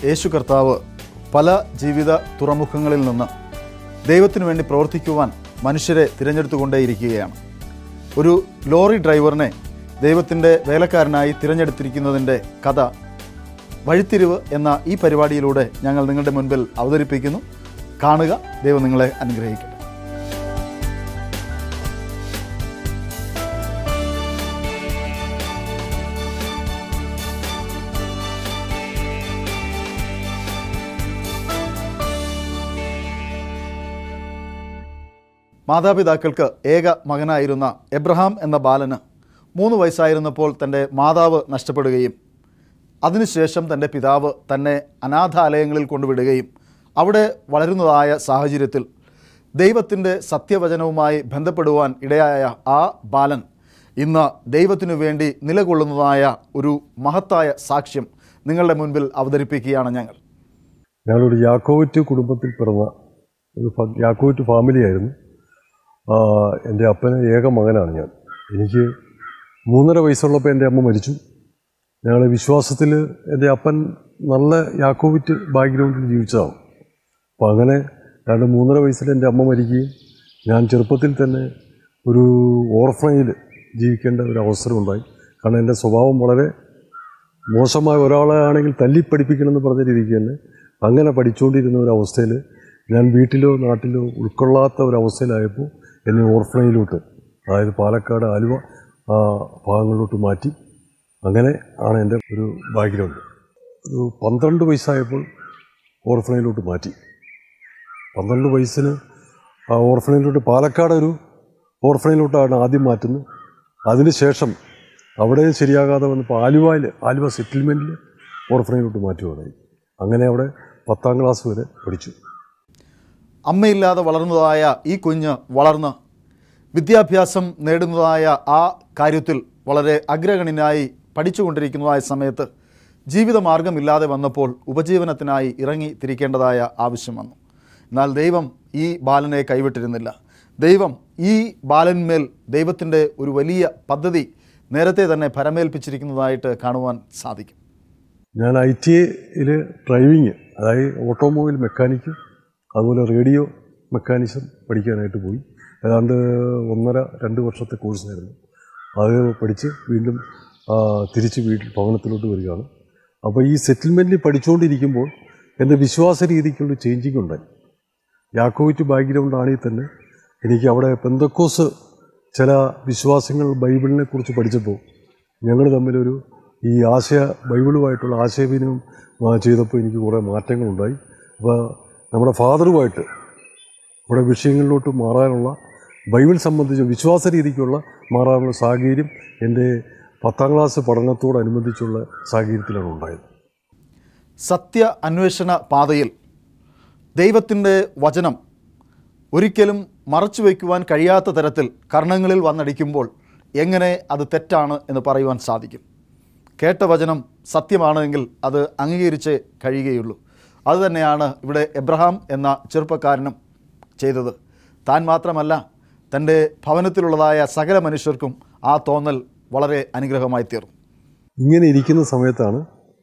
യേശു കർത്താവ് പല ജീവിത തുറമുഖങ്ങളിൽ നിന്ന് ദൈവത്തിനു വേണ്ടി പ്രവർത്തിക്കുവാൻ മനുഷ്യരെ തിരഞ്ഞെടുത്തുകൊണ്ടേയിരിക്കുകയാണ് ഒരു ലോറി ഡ്രൈവറിനെ ദൈവത്തിൻ്റെ വേലക്കാരനായി തിരഞ്ഞെടുത്തിരിക്കുന്നതിൻ്റെ കഥ വഴിത്തിരിവ് എന്ന ഈ പരിപാടിയിലൂടെ ഞങ്ങൾ നിങ്ങളുടെ മുൻപിൽ അവതരിപ്പിക്കുന്നു കാണുക ദൈവം നിങ്ങളെ അനുഗ്രഹിക്കട്ടെ മാതാപിതാക്കൾക്ക് ഏക മകനായിരുന്ന എബ്രഹാം എന്ന ബാലന് മൂന്ന് വയസ്സായിരുന്നപ്പോൾ തൻ്റെ മാതാവ് നഷ്ടപ്പെടുകയും അതിനുശേഷം തൻ്റെ പിതാവ് തന്നെ അനാഥാലയങ്ങളിൽ കൊണ്ടുവിടുകയും അവിടെ വളരുന്നതായ സാഹചര്യത്തിൽ ദൈവത്തിൻ്റെ സത്യവചനവുമായി ബന്ധപ്പെടുവാൻ ഇടയായ ആ ബാലൻ ഇന്ന് ദൈവത്തിനു വേണ്ടി നിലകൊള്ളുന്നതായ ഒരു മഹത്തായ സാക്ഷ്യം നിങ്ങളുടെ മുൻപിൽ അവതരിപ്പിക്കുകയാണ് ഞങ്ങൾ ഞങ്ങളൊരു യാക്കോവറ്റ് കുടുംബത്തിൽ പിറന്ന ഒരു ഫ- യാക്കോവറ്റ് ഫാമിലിയായിരുന്നു ആ, എൻ്റെ അപ്പന് ഏക മകനാണ് ഞാൻ എനിക്ക് മൂന്നര വയസ്സുള്ളപ്പോൾ എൻ്റെ അമ്മ മരിച്ചു ഞങ്ങൾ വിശ്വാസത്തിൽ എൻ്റെ അപ്പൻ നല്ല യാക്കോവിറ്റ് ബാക്ക്ഗ്രൗണ്ടിൽ ജീവിച്ചതാണ് അപ്പോൾ അങ്ങനെ രണ്ട് മൂന്നര വയസ്സിൽ എൻ്റെ അമ്മ മരിക്കുകയും ഞാൻ ചെറുപ്പത്തിൽ തന്നെ ഒരു ഓർഫനയിൽ ജീവിക്കേണ്ട ഒരു അവസരം ഉണ്ടായി കാരണം എൻ്റെ സ്വഭാവം വളരെ മോശമായ ഒരാളെ ആണെങ്കിൽ തല്ലി പഠിപ്പിക്കണമെന്ന് പറഞ്ഞ രീതിക്ക് തന്നെ അങ്ങനെ പഠിച്ചുകൊണ്ടിരുന്ന ഒരു അവസ്ഥയിൽ ഞാൻ വീട്ടിലോ നാട്ടിലോ ഉൾക്കൊള്ളാത്ത ഒരു അവസ്ഥയിലായപ്പോൾ എന്നെ ഓർഫനയിലോട്ട് അതായത് പാലക്കാട് ആലുവ ആ ഭാഗങ്ങളിലോട്ട് മാറ്റി അങ്ങനെ ആണ് എൻ്റെ ഒരു ബാക്ക്ഗ്രൗണ്ട് ഒരു പന്ത്രണ്ട് വയസ്സായപ്പോൾ ഓർഫനയിലോട്ട് മാറ്റി പന്ത്രണ്ട് വയസ്സിന് ആ ഓർഫനയിലോട്ട് പാലക്കാട് ഒരു ഓർഫനയിലോട്ടാണ് ആദ്യം മാറ്റുന്നത് അതിനുശേഷം അവിടെ ശരിയാകാതെ വന്നപ്പോൾ ആലുവയിൽ ആലുവ സെറ്റിൽമെൻറ്റിൽ ഓർഫനയിലോട്ട് മാറ്റുകയായി അങ്ങനെ അവിടെ പത്താം ക്ലാസ് വരെ പഠിച്ചു അമ്മയില്ലാതെ വളർന്നതായ ഈ കുഞ്ഞ് വളർന്ന് വിദ്യാഭ്യാസം നേടുന്നതായ ആ കാര്യത്തിൽ വളരെ അഗ്രഗണ്യനായി പഠിച്ചുകൊണ്ടിരിക്കുന്നതായ സമയത്ത് ജീവിതമാർഗമില്ലാതെ വന്നപ്പോൾ ഉപജീവനത്തിനായി ഇറങ്ങി തിരിക്കേണ്ടതായ ആവശ്യം വന്നു എന്നാൽ ദൈവം ഈ ബാലനെ കൈവിട്ടിരുന്നില്ല ദൈവം ഈ ബാലന്മേൽ ദൈവത്തിൻ്റെ ഒരു വലിയ പദ്ധതി നേരത്തെ തന്നെ ഭരമേൽപ്പിച്ചിരിക്കുന്നതായിട്ട് കാണുവാൻ സാധിക്കും ഞാൻ ഐ ടി ഐയിൽ ഡ്രൈവിങ് അതായത് ഓട്ടോമൊബൈൽ മെക്കാനിക്ക് അതുപോലെ റേഡിയോ മെക്കാനിസം പഠിക്കാനായിട്ട് പോയി ഏതാണ്ട് ഒന്നര രണ്ട് വർഷത്തെ കോഴ്സായിരുന്നു അത് പഠിച്ച് വീണ്ടും ആ, തിരിച്ച് വീട്ടിൽ ഭവനത്തിലോട്ട് വരികയാണ് അപ്പോൾ ഈ സെറ്റിൽമെൻറ്റിൽ പഠിച്ചുകൊണ്ടിരിക്കുമ്പോൾ എൻ്റെ വിശ്വാസ രീതിക്കുള്ള ചേഞ്ചിങ് ഉണ്ടായി യാക്കോവിറ്റ് ബാക്ക്ഗ്രൗണ്ട് ആണെങ്കിൽ തന്നെ എനിക്ക് അവിടെ പെന്തക്കോസ് ചില വിശ്വാസങ്ങൾ ബൈബിളിനെ കുറിച്ച് പഠിച്ചപ്പോൾ ഞങ്ങൾ തമ്മിലൊരു ഈ ആശയ ബൈബിളുമായിട്ടുള്ള ആശയവിനിമയം ആ, ചെയ്തപ്പോൾ എനിക്ക് കുറേ മാറ്റങ്ങളുണ്ടായി അപ്പോൾ നമ്മുടെ ഫാദറുമായിട്ട് നമ്മുടെ വിഷയങ്ങളിലോട്ട് മാറാനുള്ള ബൈബിൾ സംബന്ധിച്ച് വിശ്വാസ രീതിക്കുള്ള മാറാനുള്ള സാഹചര്യം എൻ്റെ പത്താം ക്ലാസ് പഠനത്തോടനുബന്ധിച്ചുള്ള സാഹചര്യത്തിലാണ് ഉണ്ടായത് സത്യ അന്വേഷണ പാതയിൽ ദൈവത്തിൻ്റെ വചനം ഒരിക്കലും മറച്ചു വയ്ക്കുവാൻ കഴിയാത്ത തരത്തിൽ കർണങ്ങളിൽ വന്നടിക്കുമ്പോൾ എങ്ങനെ അത് തെറ്റാണ് എന്ന് പറയുവാൻ സാധിക്കും കേട്ട വചനം സത്യമാണെങ്കിൽ അത് അംഗീകരിച്ചേ കഴിയുകയുള്ളൂ അതുതന്നെയാണ് ഇവിടെ എബ്രഹാം എന്ന ചെറുപ്പക്കാരനും ചെയ്തത് താൻ മാത്രമല്ല തൻ്റെ ഭവനത്തിലുള്ളതായ സകല മനുഷ്യർക്കും ആ തോന്നൽ വളരെ അനുഗ്രഹമായി തീർന്നു ഇങ്ങനെ ഇരിക്കുന്ന സമയത്താണ്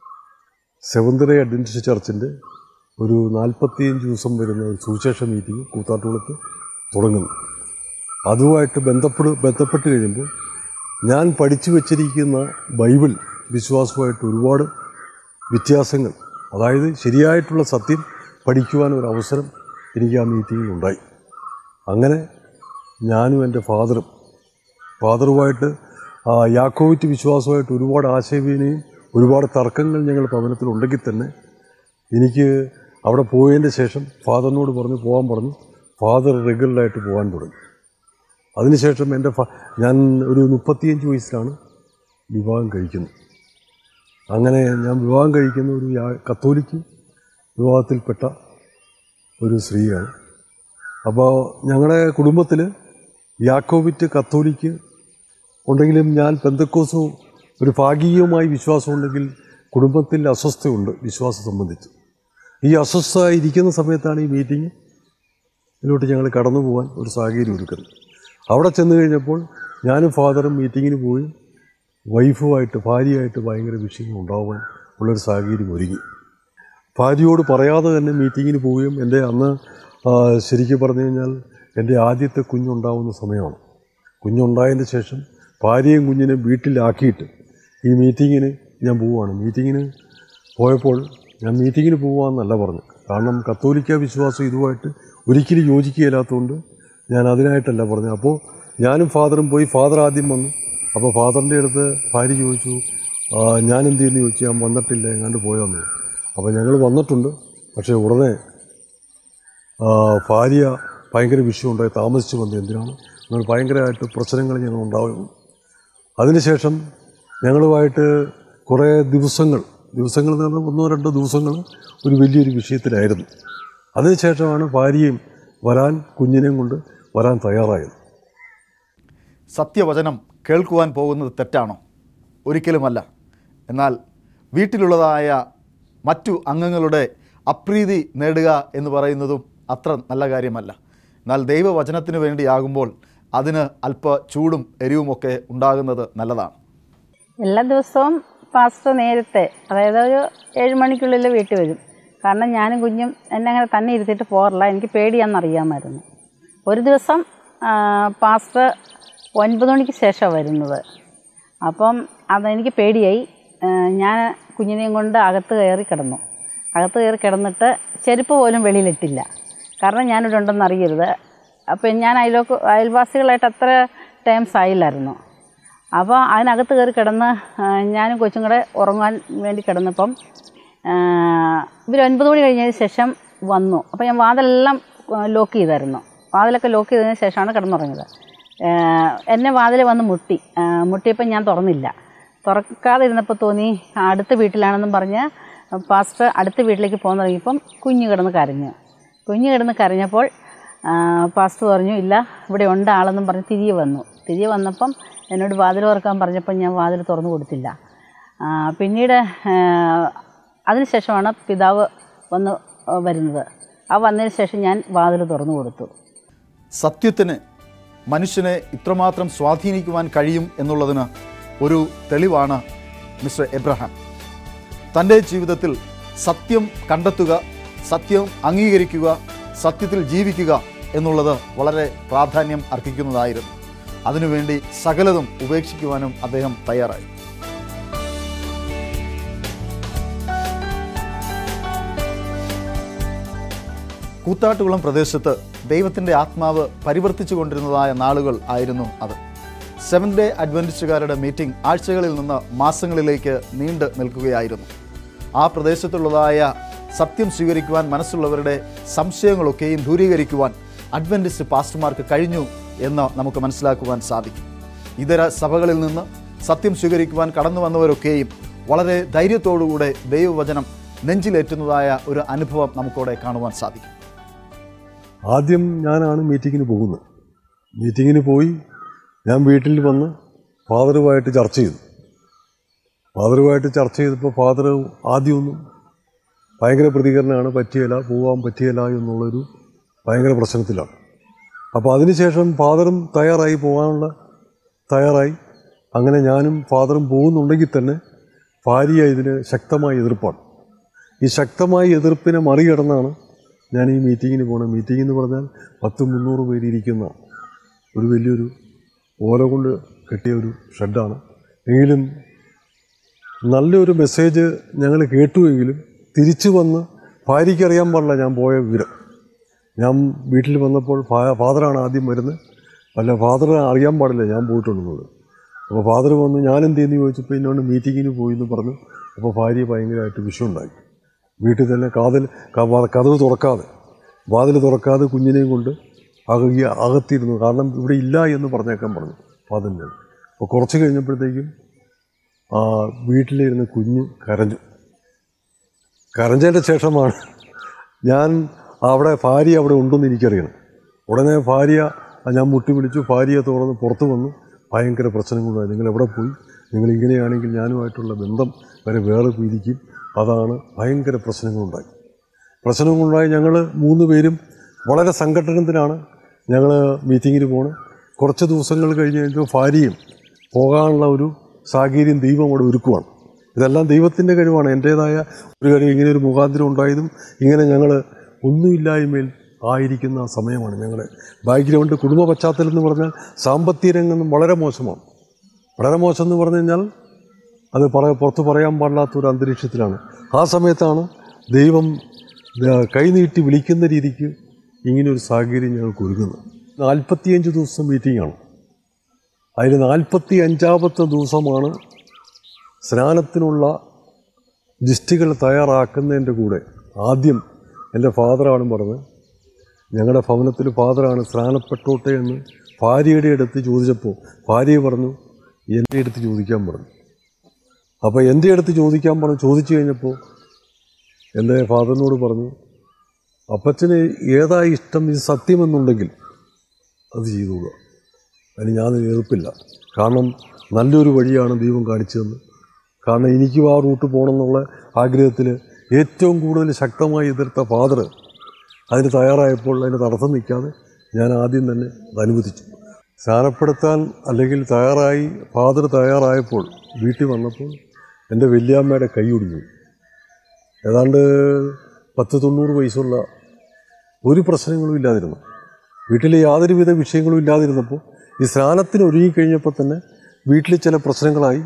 സെവന്ത് ഡേ അഡ്വൻറ്റിസ്റ്റ് ചർച്ചിൻ്റെ ഒരു നാൽപ്പത്തിയഞ്ച് ദിവസം വരുന്ന ഒരു സുവിശേഷ മീറ്റിംഗ് കൂത്താട്ടുകുളത്ത് തുടങ്ങുന്നു അതുമായിട്ട് ബന്ധപ്പെട് ബന്ധപ്പെട്ട് കഴിയുമ്പോൾ ഞാൻ പഠിച്ചു വച്ചിരിക്കുന്ന ബൈബിൾ വിശ്വാസവുമായിട്ട് ഒരുപാട് വ്യത്യാസങ്ങൾ അതായത് ശരിയായിട്ടുള്ള സത്യം പഠിക്കുവാൻ ഒരു അവസരം എനിക്ക് ആ മീറ്റിങ്ങിൽ ഉണ്ടായി അങ്ങനെ ഞാനും എൻ്റെ ഫാദറും ഫാദറുമായിട്ട് ആ യാക്കോവിറ്റ് വിശ്വാസമായിട്ട് ഒരുപാട് ആശയവിനിമയം ഒരുപാട് തർക്കങ്ങൾ ഞങ്ങൾ ഭവനത്തിലുണ്ടെങ്കിൽ തന്നെ എനിക്ക് അവിടെ പോയതിൻ്റെ ശേഷം ഫാദറിനോട് പറഞ്ഞു പോകാൻ പറഞ്ഞു ഫാദർ റെഗുലറായിട്ട് പോകാൻ തുടങ്ങി അതിനുശേഷം എൻ്റെ ഫ ഞാൻ ഒരു മുപ്പത്തിയഞ്ച് വയസ്സിലാണ് വിവാഹം കഴിക്കുന്നത് അങ്ങനെ ഞാൻ വിവാഹം കഴിക്കുന്ന ഒരു യാ- കത്തോലിക്ക് വിവാഹത്തിൽപ്പെട്ട ഒരു സ്ത്രീയാണ് അപ്പോൾ ഞങ്ങളുടെ കുടുംബത്തിൽ യാക്കോവിറ്റ് കത്തോലിക്ക് ഉണ്ടെങ്കിലും ഞാൻ പെന്തക്കോസു ഒരു ഭാഗികമായി വിശ്വാസമുണ്ടെങ്കിൽ കുടുംബത്തിൽ അസ്വസ്ഥയുണ്ട് വിശ്വാസം സംബന്ധിച്ച് ഈ അസ്വസ്ഥ ഇരിക്കുന്ന സമയത്താണ് ഈ മീറ്റിംഗ് ഇതിലോട്ട് ഞങ്ങൾ കടന്നു പോകാൻ ഒരു സാഹചര്യം ഒരുക്കുന്നത് അവിടെ ചെന്ന് കഴിഞ്ഞപ്പോൾ ഞാനും ഫാദറും മീറ്റിങ്ങിന് പോയി വൈഫുമായിട്ട് ഭാര്യയായിട്ട് ഭയങ്കര വിഷയങ്ങൾ ഉണ്ടാവാൻ ഉള്ളൊരു സാഹചര്യം ഒരുങ്ങി ഭാര്യയോട് പറയാതെ തന്നെ മീറ്റിങ്ങിന് പോവുകയും എൻ്റെ അന്ന് ആ, ശരിക്കും പറഞ്ഞു കഴിഞ്ഞാൽ എൻ്റെ ആദ്യത്തെ കുഞ്ഞുണ്ടാവുന്ന സമയമാണ് കുഞ്ഞുണ്ടായതിന് ശേഷം ഭാര്യയും കുഞ്ഞിനെ വീട്ടിലാക്കിയിട്ട് ഈ മീറ്റിങ്ങിന് ഞാൻ പോവുകയാണ് മീറ്റിങ്ങിന് പോയപ്പോൾ ഞാൻ മീറ്റിങ്ങിന് പോകാമെന്നല്ല പറഞ്ഞു കാരണം കത്തോലിക്ക വിശ്വാസം ഇതുമായിട്ട് ഒരിക്കലും യോജിക്കുകയില്ലാത്തതുകൊണ്ട് ഞാൻ അതിനായിട്ടല്ല പറഞ്ഞത് അപ്പോൾ ഞാനും ഫാദറും പോയി ഫാദർ ആദ്യം വന്നു അപ്പോൾ ഫാദറിൻ്റെ അടുത്ത് ഭാര്യ ചോദിച്ചു "ആ, ഞാൻ എന്ത് ചെയ്യുന്നു ചോദിച്ചു ഞാൻ വന്നിട്ടില്ല എങ്ങാണ്ട് പോയതെന്ന് അപ്പോൾ ഞങ്ങൾ വന്നിട്ടുണ്ട് പക്ഷേ ഉടനെ ആ, ഭാര്യ ഭയങ്കര വിഷയമുണ്ടായി താമസിച്ച് വന്നു എന്തിനാണ് അങ്ങനെ ഭയങ്കരമായിട്ട് പ്രശ്നങ്ങൾ ഞങ്ങൾ ഉണ്ടാവുന്നു അതിനുശേഷം ഞങ്ങളുമായിട്ട് കുറേ ദിവസങ്ങൾ ദിവസങ്ങൾ എന്ന് പറഞ്ഞാൽ ഒന്നോ രണ്ടോ ദിവസങ്ങൾ ഒരു വലിയൊരു വിഷയത്തിലായിരുന്നു അതിനുശേഷമാണ് ഭാര്യയും വരാൻ കുഞ്ഞിനെയും കൊണ്ട് വരാൻ തയ്യാറായത് സത്യവചനം കേൾക്കുവാൻ പോകുന്നത് തെറ്റാണോ ഒരിക്കലുമല്ല എന്നാൽ വീട്ടിലുള്ളതായ മറ്റു അംഗങ്ങളുടെ അപ്രീതി നേടുക എന്ന് പറയുന്നതും അത്ര നല്ല കാര്യമല്ല എന്നാൽ ദൈവവചനത്തിന് വേണ്ടിയാകുമ്പോൾ അതിന് അല്പ ചൂടും എരിവുമൊക്കെ ഉണ്ടാകുന്നത് നല്ലതാണ് എല്ലാ ദിവസവും പാസ്റ്റർ നേരത്തെ അതായത് ഒരു ഏഴ് മണിക്കുള്ളിൽ വീട്ടിൽ വരും കാരണം ഞാനും കുഞ്ഞും എന്നെ അങ്ങനെ തന്നെ ഇരുത്തിയിട്ട് പോകാറില്ല എനിക്ക് പേടിയാണെന്നറിയാമായിരുന്നു ഒരു ദിവസം ആ, പാസ്റ്റർ ഒൻപത് മണിക്ക് ശേഷമാണ് വരുന്നത് അപ്പം അതെനിക്ക് പേടിയായി ആ, ഞാൻ കുഞ്ഞിനെയും കൊണ്ട് അകത്ത് കയറി കിടന്നു അകത്ത് കയറി കിടന്നിട്ട് ചെരുപ്പ് പോലും വെളിയിലിട്ടില്ല കാരണം ഞാനിവിടെ ഉണ്ടെന്ന് അറിയരുത് അപ്പം ഞാൻ അയലോക്ക് അയൽവാസികളായിട്ട് അത്ര ടൈംസ് ആയില്ലായിരുന്നു അപ്പോൾ അതിനകത്ത് കയറി കിടന്ന് ആ, ഞാനും കൊച്ചും കൂടെ ഉറങ്ങാൻ വേണ്ടി കിടന്നപ്പം ഇവർ ഒൻപത് മണി കഴിഞ്ഞതിന് ശേഷം വന്നു അപ്പോൾ ഞാൻ വാതിലെല്ലാം ലോക്ക് ചെയ്തായിരുന്നു വാതിലൊക്കെ ലോക്ക് ചെയ്തതിന് ശേഷമാണ് കിടന്നുറങ്ങിയത് ആ, എന്നെ വാതിൽ വന്ന് മുട്ടി ആ, മുട്ടിയപ്പോൾ ഞാൻ തുറന്നില്ല തുറക്കാതെ ഇരുന്നപ്പോൾ തോന്നി ആ, അടുത്ത വീട്ടിലാണെന്നും പറഞ്ഞ് പാസ്റ്റർ അടുത്ത വീട്ടിലേക്ക് പോകാൻ തുടങ്ങിയപ്പം കുഞ്ഞ് കിടന്ന് കരഞ്ഞു കുഞ്ഞ് കിടന്ന് കരഞ്ഞപ്പോൾ ആ, പാസ്റ്റർ പറഞ്ഞു ഇല്ല ഇവിടെ ഉണ്ട് ആളെന്നും പറഞ്ഞ് തിരികെ വന്നു തിരികെ വന്നപ്പം എന്നോട് വാതിൽ തുറക്കാൻ പറഞ്ഞപ്പോൾ ഞാൻ വാതിൽ തുറന്നു കൊടുത്തില്ല ആ, പിന്നീട് ആ, അതിനുശേഷമാണ് പിതാവ് വന്ന് വരുന്നത് ആ വന്നതിന് ശേഷം ഞാൻ വാതിൽ തുറന്നു കൊടുത്തു സത്യത്തിന് മനുഷ്യനെ ഇത്രമാത്രം സ്വാധീനിക്കുവാൻ കഴിയും എന്നുള്ളതിന് ഒരു തെളിവാണ് മിസ്റ്റർ എബ്രഹാം തൻ്റെ ജീവിതത്തിൽ സത്യം കണ്ടെത്തുക സത്യം അംഗീകരിക്കുക സത്യത്തിൽ ജീവിക്കുക എന്നുള്ളത് വളരെ പ്രാധാന്യം അർഹിക്കുന്നതായിരുന്നു അതിനുവേണ്ടി സകലതും ഉപേക്ഷിക്കുവാനും അദ്ദേഹം തയ്യാറായി കൂത്താട്ടുകുളം പ്രദേശത്ത് ദൈവത്തിൻ്റെ ആത്മാവ് പരിവർത്തിച്ചു കൊണ്ടിരുന്നതായ നാളുകൾ ആയിരുന്നു അത് സെവൻ ഡേ അഡ്വൻറ്റിസ്റ്റുകാരുടെ മീറ്റിംഗ് ആഴ്ചകളിൽ നിന്ന് മാസങ്ങളിലേക്ക് നീണ്ടു നിൽക്കുകയായിരുന്നു ആ പ്രദേശത്തുള്ളതായ സത്യം സ്വീകരിക്കുവാൻ മനസ്സുള്ളവരുടെ സംശയങ്ങളൊക്കെയും ദൂരീകരിക്കുവാൻ അഡ്വൻറ്റിസ്റ്റ് പാസ്റ്റർമാർക്ക് കഴിഞ്ഞു എന്ന് നമുക്ക് മനസ്സിലാക്കുവാൻ സാധിക്കും ഇതര സഭകളിൽ നിന്ന് സത്യം സ്വീകരിക്കുവാൻ കടന്നു വന്നവരൊക്കെയും വളരെ ധൈര്യത്തോടുകൂടെ ദൈവവചനം നെഞ്ചിലേറ്റുന്നതായ ഒരു അനുഭവം നമുക്കവിടെ കാണുവാൻ സാധിക്കും ആദ്യം ഞാനാണ് മീറ്റിങ്ങിന് പോകുന്നത് മീറ്റിങ്ങിന് പോയി ഞാൻ വീട്ടിൽ വന്ന് ഫാദറുമായിട്ട് ചർച്ച ചെയ്തു ഫാദറുമായിട്ട് ചർച്ച ചെയ്തപ്പോൾ ഫാദർ ആദ്യമൊന്നും ഭയങ്കര പ്രതികരണമാണ് പറ്റിയല്ല പോകാൻ പറ്റിയല്ല എന്നുള്ളൊരു ഭയങ്കര പ്രശ്നത്തിലാണ് അപ്പോൾ അതിനുശേഷം ഫാദറും തയ്യാറായി പോകാനുള്ള തയ്യാറായി അങ്ങനെ ഞാനും ഫാദറും പോകുന്നുണ്ടെങ്കിൽ തന്നെ ഭാര്യ ഇതിന് ശക്തമായ എതിർപ്പാണ് ഈ ശക്തമായ എതിർപ്പിനെ മറികടന്നാണ് ഞാൻ ഈ മീറ്റിങ്ങിന് പോകുന്നത് മീറ്റിംഗ് എന്ന് പറഞ്ഞാൽ പത്ത് മുന്നൂറ് പേര് ഇരിക്കുന്ന ഒരു വലിയൊരു ഓല കൊണ്ട് കെട്ടിയ ഒരു ഷെഡാണ് എങ്കിലും നല്ലൊരു മെസ്സേജ് ഞങ്ങൾ കേട്ടുവെങ്കിലും തിരിച്ചു വന്ന് ഭാര്യയ്ക്ക് അറിയാൻ പാടില്ല ഞാൻ പോയ വിവരം ഞാൻ വീട്ടിൽ വന്നപ്പോൾ ഫാ- ഫാദറാണ് ആദ്യം വരുന്നത് അല്ല ഫാദർ അറിയാൻ പാടില്ല ഞാൻ പോയിട്ടുണ്ടെന്നുള്ളത് അപ്പോൾ ഫാദർ വന്ന് ഞാൻ എന്ത് ചെയ്യുന്നു ചോദിച്ചപ്പോൾ എന്നോട് മീറ്റിങ്ങിന് പോയി എന്ന് പറഞ്ഞു അപ്പോൾ ഭാര്യ ഭയങ്കരമായിട്ട് വിഷയമുണ്ടായി വീട്ടിൽ തന്നെ കാതിൽ ക- കതവ് തുറക്കാതെ വാതിൽ തുറക്കാതെ കുഞ്ഞിനെയും കൊണ്ട് അകി അകത്തിരുന്നു കാരണം ഇവിടെ ഇല്ല എന്ന് പറഞ്ഞേക്കാൻ പറഞ്ഞു ഫാദറിൻ്റെ അപ്പോൾ കുറച്ച് കഴിഞ്ഞപ്പോഴത്തേക്കും ആ വീട്ടിലിരുന്ന് കുഞ്ഞ് കരഞ്ഞു കരഞ്ഞതിൻ്റെ ശേഷമാണ് ഞാൻ അവിടെ ഭാര്യ അവിടെ ഉണ്ടെന്ന് എനിക്കറിയണം ഉടനെ ഭാര്യ ഞാൻ മുട്ടി വിളിച്ചു ഭാര്യയെ തുറന്ന് പുറത്ത് വന്നു ഭയങ്കര പ്രശ്നങ്ങളുണ്ടായി നിങ്ങൾ എവിടെ പോയി നിങ്ങൾ ഇങ്ങനെയാണെങ്കിൽ ഞാനുമായിട്ടുള്ള ബന്ധം വരെ വേറെ പിരിക്കും അതാണ് ഭയങ്കര പ്രശ്നങ്ങളുണ്ടായി പ്രശ്നങ്ങളുണ്ടായി ഞങ്ങൾ മൂന്ന് പേരും വളരെ സംഘടനത്തിലാണ് ഞങ്ങൾ മീറ്റിങ്ങിന് പോണ് കുറച്ച് ദിവസങ്ങൾ കഴിഞ്ഞ് കഴിഞ്ഞപ്പോൾ ഭാര്യയും പോകാനുള്ള ഒരു സാഹചര്യം ദൈവം അവിടെ ഒരുക്കുവാണ് ഇതെല്ലാം ദൈവത്തിൻ്റെ കഴിവാണ് എൻ്റേതായ ഒരു കാര്യം ഇങ്ങനെ ഒരു മുഖാന്തരം ഉണ്ടായതും ഇങ്ങനെ ഞങ്ങൾ ഒന്നുമില്ലായ്മയിൽ ആയിരിക്കുന്ന സമയമാണ് ഞങ്ങളുടെ ബാക്ക്ഗ്രൗണ്ട് കുടുംബ പശ്ചാത്തലം എന്ന് പറഞ്ഞാൽ സാമ്പത്തിക രംഗം വളരെ മോശമാണ് വളരെ മോശം എന്ന് പറഞ്ഞു കഴിഞ്ഞാൽ അത് പറ പുറത്ത് പറയാൻ പാടില്ലാത്ത ഒരു അന്തരീക്ഷത്തിലാണ് ആ സമയത്താണ് ദൈവം ആ, കൈനീട്ടി വിളിക്കുന്ന രീതിക്ക് ഇങ്ങനെ ഒരു സാഹചര്യം ഞങ്ങൾക്ക് ഒരുങ്ങുന്നത് നാൽപ്പത്തിയഞ്ച് ദിവസം മീറ്റിംഗാണ് അതിൽ നാൽപ്പത്തി അഞ്ചാമത്തെ ദിവസമാണ് സ്നാനത്തിനുള്ള ലിസ്റ്റുകൾ തയ്യാറാക്കുന്നതിൻ്റെ കൂടെ ആദ്യം എൻ്റെ ഫാദറാണ് പറഞ്ഞത് ഞങ്ങളുടെ ഭവനത്തിൽ ഫാദറാണ് സ്നാനപ്പെട്ടോട്ടെ എന്ന് ഭാര്യയുടെ അടുത്ത് ചോദിച്ചപ്പോൾ ഭാര്യ പറഞ്ഞു എൻ്റെ അടുത്ത് ചോദിക്കാൻ പറഞ്ഞു അപ്പോൾ എൻ്റെ അടുത്ത് ചോദിക്കാൻ പറഞ്ഞു ചോദിച്ചു കഴിഞ്ഞപ്പോൾ എൻ്റെ ഫാദറിനോട് പറഞ്ഞു അപ്പച്ചന് ഏതാ ഇഷ്ടം ഇത് സത്യമെന്നുണ്ടെങ്കിൽ അത് ചെയ്തോളുക അതിന് ഞാൻ എതിർപ്പില്ല കാരണം നല്ലൊരു വഴിയാണ് ദൈവം കാണിച്ചതെന്ന് കാരണം എനിക്കും ആ റൂട്ട് പോകണമെന്നുള്ള ആഗ്രഹത്തിൽ ഏറ്റവും കൂടുതൽ ശക്തമായി എതിർത്ത ഫാദർ അതിന് തയ്യാറായപ്പോൾ അതിന് തടസ്സം നിൽക്കാതെ ഞാൻ ആദ്യം തന്നെ അത് അനുവദിച്ചു സ്നാനപ്പെടുത്താൻ അല്ലെങ്കിൽ തയ്യാറായി ഫാദർ തയ്യാറായപ്പോൾ വീട്ടിൽ വന്നപ്പോൾ എൻ്റെ വല്യാമ്മയുടെ കൈ ഒടിഞ്ഞു ഏതാണ്ട് പത്ത് തൊണ്ണൂറ് വയസ്സുള്ള ഒരു പ്രശ്നങ്ങളും ഇല്ലാതിരുന്നു വീട്ടിൽ യാതൊരുവിധ വിഷയങ്ങളും ഇല്ലാതിരുന്നപ്പോൾ ഈ സ്നാനത്തിന് ഒരുങ്ങിക്കഴിഞ്ഞപ്പോൾ തന്നെ വീട്ടിൽ ചില പ്രശ്നങ്ങളായി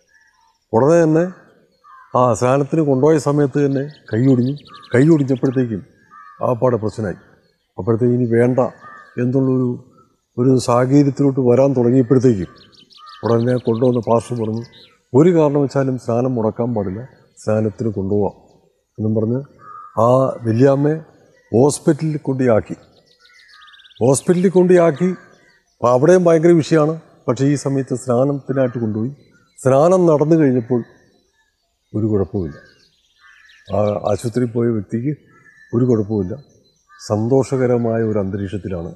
ഉടനെ തന്നെ ആ സ്നാനത്തിന് കൊണ്ടുപോയ സമയത്ത് തന്നെ കൈ ഒടിഞ്ഞു കൈ ഒടിഞ്ഞപ്പോഴത്തേക്കും ആ പാടെ പ്രശ്നമായി അപ്പോഴത്തേക്ക് ഇനി വേണ്ട എന്നുള്ളൊരു ഒരു സാഹചര്യത്തിലോട്ട് വരാൻ തുടങ്ങിയപ്പോഴത്തേക്കും ഉടനെ കൊണ്ടുവന്ന പാസ്റ്റർ പറഞ്ഞു ഒരു കാരണവശാലും സ്നാനം മുടക്കാൻ പാടില്ല സ്നാനത്തിന് കൊണ്ടുപോകാം എന്നും പറഞ്ഞ് ആ വല്യാമ്മയെ ഹോസ്പിറ്റലിൽ കൊണ്ടുയാക്കി ഹോസ്പിറ്റലിൽ കൊണ്ടുയാക്കി അപ്പോൾ അവിടെയും ഭയങ്കര വിഷയമാണ് പക്ഷേ ഈ സമയത്ത് സ്നാനത്തിനായിട്ട് കൊണ്ടുപോയി സ്നാനം നടന്നു കഴിഞ്ഞപ്പോൾ ഒരു കുഴപ്പമില്ല ആ ആശുപത്രിയിൽ പോയ വ്യക്തിക്ക് ഒരു കുഴപ്പമില്ല സന്തോഷകരമായ ഒരു അന്തരീക്ഷത്തിലാണ്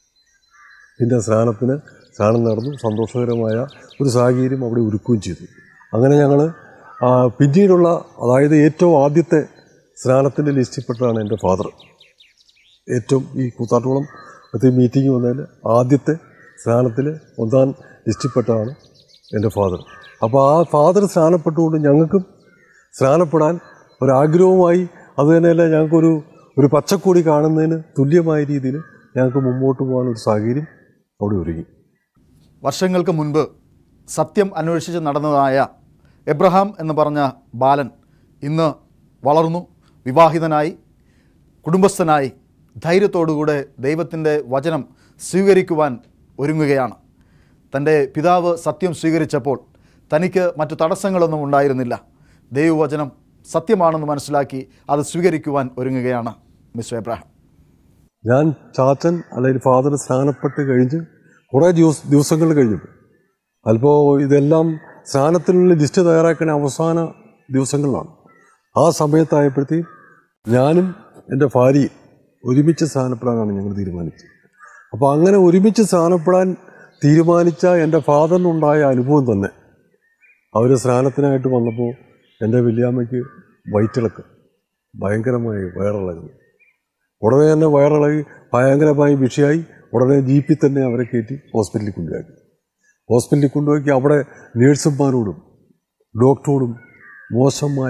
പിന്നെ സ്നാനത്തിന് സ്നാനം നടന്നു സന്തോഷകരമായ ഒരു സാഹചര്യം അവിടെ ഒരുക്കുകയും ചെയ്തു അങ്ങനെ ഞങ്ങൾ പിന്നീടുള്ള അതായത് ഏറ്റവും ആദ്യത്തെ സ്നാനത്തിൻ്റെ ലിസ്റ്റിൽപ്പെട്ടതാണ് എൻ്റെ ഫാദർ ഏറ്റവും ഈ കൂത്താട്ടോളം മറ്റേ മീറ്റിംഗ് വന്നതിൽ ആദ്യത്തെ സ്നാനത്തിൽ ഒന്നാം ലിസ്റ്റിൽപ്പെട്ടതാണ് എൻ്റെ ഫാദർ അപ്പോൾ ആ ഫാദർ സ്നാനപ്പെട്ടുകൊണ്ട് ഞങ്ങൾക്കും സ്നാനപ്പെടാൻ ഒരാഗ്രഹവുമായി അതുതന്നെയല്ല ഞങ്ങൾക്കൊരു ഒരു പച്ചക്കൊടി കാണുന്നതിന് തുല്യമായ രീതിയിൽ ഞങ്ങൾക്ക് മുമ്പോട്ട് പോകാനൊരു സാഹചര്യം അവിടെ ഒരുങ്ങി വർഷങ്ങൾക്ക് മുൻപ് സത്യം അന്വേഷിച്ച് നടന്നതായ എബ്രഹാം എന്ന് പറഞ്ഞ ബാലൻ ഇന്ന് വളർന്നു വിവാഹിതനായി കുടുംബസ്ഥനായി ധൈര്യത്തോടുകൂടെ ദൈവത്തിൻ്റെ വചനം സ്വീകരിക്കുവാൻ ഒരുങ്ങുകയാണ് തൻ്റെ പിതാവ് സത്യം സ്വീകരിച്ചപ്പോൾ തനിക്ക് മറ്റു തടസ്സങ്ങളൊന്നും ഉണ്ടായിരുന്നില്ല ദൈവവചനം സത്യമാണെന്ന് മനസ്സിലാക്കി അത് സ്വീകരിക്കുവാൻ ഒരുങ്ങുകയാണ് മിസ്റ്റർ എബ്രഹാം ഞാൻ ചാച്ചൻ അല്ലെങ്കിൽ ഫാദർ സ്നാനപ്പെട്ട് കഴിഞ്ഞ് കുറേ ദിവസ ദിവസങ്ങൾ കഴിഞ്ഞപ്പോൾ അല്പോ ഇതെല്ലാം സ്നാനത്തിനുള്ള ലിസ്റ്റ് തയ്യാറാക്കുന്ന അവസാന ദിവസങ്ങളിലാണ് ആ സമയത്തായപ്പോഴത്തേക്കും ഞാനും എൻ്റെ ഭാര്യയും ഒരുമിച്ച് സ്നാനപ്പെടാനാണ് ഞങ്ങൾ തീരുമാനിച്ചത് അപ്പോൾ അങ്ങനെ ഒരുമിച്ച് സ്നാനപ്പെടാൻ തീരുമാനിച്ച എൻ്റെ ഫാദറിനുണ്ടായ അനുഭവം തന്നെ അവർ സ്നാനത്തിനായിട്ട് വന്നപ്പോൾ എൻ്റെ വല്യാമ്മയ്ക്ക് വയറ്റിളക്ക് ഭയങ്കരമായി വയറിളകുന്നു ഉടനെ തന്നെ വയറിളകി ഭയങ്കരമായി വിഷയമായി ഉടനെ ജീപ്പിൽ തന്നെ അവരെ കയറ്റി ഹോസ്പിറ്റലിൽ കൊണ്ടുപോയി ഹോസ്പിറ്റലിൽ കൊണ്ടുപോയി അവിടെ നേഴ്സുമാരോടും ഡോക്ടറോടും മോശമായ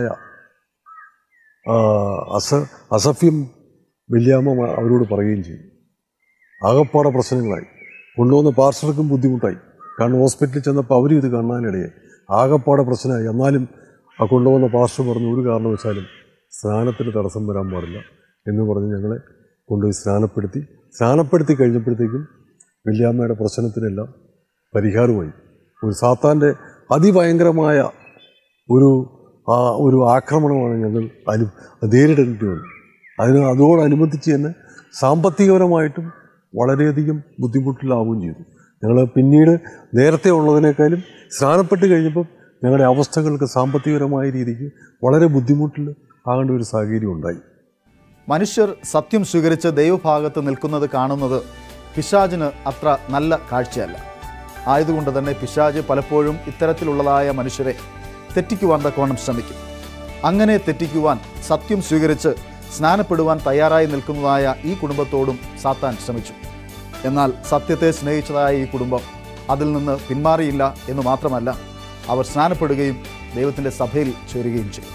ആ, അസ അസഫ്യം വല്യാമ്മ മ- അവരോട് പറയുകയും ചെയ്തു ആകപ്പാടെ പ്രശ്നങ്ങളായി കൊണ്ടുവന്ന പാർസലർക്കും ബുദ്ധിമുട്ടായി കാരണം ഹോസ്പിറ്റലിൽ ചെന്നപ്പോൾ അവരും ഇത് കാണാനിടയായി ആകപ്പാടെ പ്രശ്നമായി എന്നാലും ആ കൊണ്ടുവന്ന പാസ്റ്റർ പറഞ്ഞു ഒരു കാരണവശാലും സ്നാനത്തിന് തടസ്സം വരാൻ പാടില്ല എന്ന് പറഞ്ഞ് ഞങ്ങളെ കൊണ്ടുപോയി സ്നാനപ്പെടുത്തി സ്നാനപ്പെടുത്തി കഴിഞ്ഞപ്പോഴത്തേക്കും വല്യാമ്മയുടെ പ്രശ്നത്തിനെല്ലാം പരിഹാരമായി ഒരു സാത്താൻ്റെ അതിഭയങ്കരമായ ഒരു ആ ഒരു ആക്രമണമാണ് ഞങ്ങൾ അനു നേരിടേണ്ടി വന്നത് അതിന് അതോടനുബന്ധിച്ച് തന്നെ സാമ്പത്തികപരമായിട്ടും വളരെയധികം ബുദ്ധിമുട്ടിലാവുകയും ചെയ്തു ഞങ്ങൾ പിന്നീട് നേരത്തെ ഉള്ളതിനേക്കാളും സ്നാനപ്പെട്ട് കഴിഞ്ഞപ്പം ഞങ്ങളുടെ അവസ്ഥകൾക്ക് സാമ്പത്തികപരമായ രീതിക്ക് വളരെ ബുദ്ധിമുട്ടിൽ ആകേണ്ട ഒരു സാഹചര്യം ഉണ്ടായി മനുഷ്യർ സത്യം സ്വീകരിച്ച് ദൈവഭാഗത്ത് നിൽക്കുന്നത് കാണുന്നത് പിശാചിന് അത്ര നല്ല കാഴ്ചയല്ല ആയതുകൊണ്ട് തന്നെ പിശാജ് പലപ്പോഴും ഇത്തരത്തിലുള്ളതായ മനുഷ്യരെ തെറ്റിക്കുവാൻ തക്കവണ്ണം ശ്രമിക്കും അങ്ങനെ തെറ്റിക്കുവാൻ സത്യം സ്വീകരിച്ച് സ്നാനപ്പെടുവാൻ തയ്യാറായി നിൽക്കുന്നതായ ഈ കുടുംബത്തോടും സാത്താൻ ശ്രമിച്ചു എന്നാൽ സത്യത്തെ സ്നേഹിച്ചതായ ഈ കുടുംബം അതിൽ നിന്ന് പിന്മാറിയില്ല എന്ന് മാത്രമല്ല അവർ സ്നാനപ്പെടുകയും ദൈവത്തിൻ്റെ സഭയിൽ ചേരുകയും ചെയ്യും